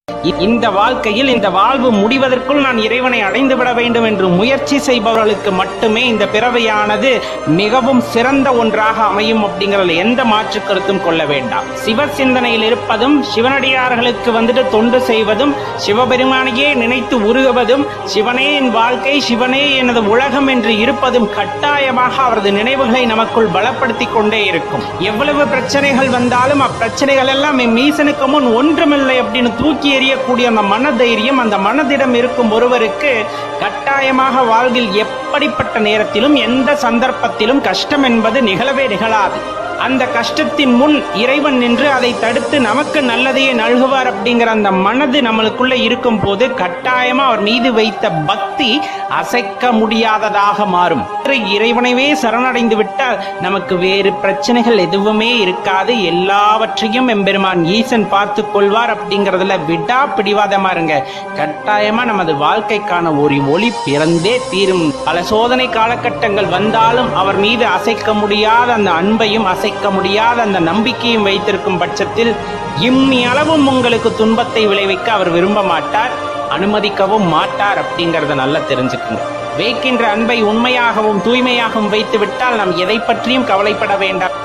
இ- இந்த வாழ்க்கையில் இந்த வாழ்வு முடிவதற்குள் நான் இறைவனை அடைந்து விட வேண்டும் என்று முயற்சி செய்பவர்களுக்கு மட்டுமே இந்த பிறவையானது மிகவும் சிறந்த ஒன்றாக அமையும் அப்படிங்கறதுல எந்த மாற்று கருத்தும் கொள்ள வேண்டாம் சிவ சிந்தனையில் இருப்பதும் சிவனடியார்களுக்கு வந்துட்டு தொண்டு செய்வதும் சிவபெருமானையே நினைத்து உருகுவதும் சிவனே என் வாழ்க்கை சிவனே எனது உலகம் என்று இருப்பதும் கட்டாயமாக அவரது நினைவுகளை நமக்குள் பலப்படுத்திக் கொண்டே இருக்கும் எவ்வளவு பிரச்சனைகள் வந்தாலும் அப்பிரச்சனைகள் எல்லாம் என் மீசனுக்கு முன் ஒன்றுமில்லை அப்படின்னு தூக்கி எறியக்கூடிய அந்த மனதைரியம் அந்த மனதிடம் இருக்கும் ஒருவருக்கு கட்டாயமாக வாழ்வில் எப்படிப்பட்ட நேரத்திலும் எந்த சந்தர்ப்பத்திலும் கஷ்டம் என்பது நிகழவே நிகழாது அந்த கஷ்டத்தின் முன் இறைவன் நின்று அதை தடுத்து நமக்கு நல்லதையே நல்குவார் அப்படிங்கிற அந்த மனது நம்மளுக்குள்ள இருக்கும் போது கட்டாயமா அவர் மீது வைத்த பக்தி அசைக்க முடியாததாக மாறும் இறைவனைவே சரணடைந்து விட்டால் நமக்கு வேறு பிரச்சனைகள் எதுவுமே இருக்காது எல்லாவற்றையும் எம்பெருமான் ஈசன் பார்த்து கொள்வார் அப்படிங்கறதுல விடா பிடிவாதமா இருங்க கட்டாயமா நமது வாழ்க்கைக்கான ஒரு ஒளி பிறந்தே தீரும் பல சோதனை காலகட்டங்கள் வந்தாலும் அவர் மீது அசைக்க முடியாத அந்த அன்பையும் அசைக்க முடியாத அந்த நம்பிக்கையும் வைத்திருக்கும் பட்சத்தில் இம்மி அளவும் உங்களுக்கு துன்பத்தை விளைவிக்க அவர் விரும்ப மாட்டார் அனுமதிக்கவும் மாட்டார் அப்படிங்கறத நல்லா தெரிஞ்சுக்குங்க வைக்கின்ற அன்பை உண்மையாகவும் தூய்மையாகவும் வைத்து விட்டால் நாம் எதை பற்றியும் கவலைப்பட வேண்டாம்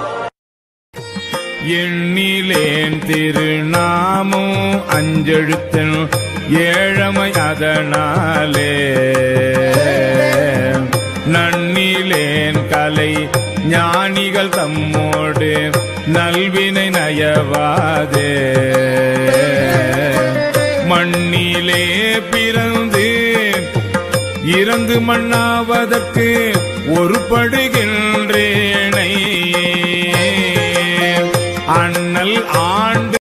எண்ணிலேன் திருநாமும் அஞ்செழுத்தன் ஏழமை அதனாலே நன்னிலேன் கலை ஞானிகள் தம்மோடு நல்வினை நயவாதே மண்ணிலே பிறந்து இறந்து மண்ணாவதற்கு ஒருபடுகின்றேனை அண்ணல் ஆண்டு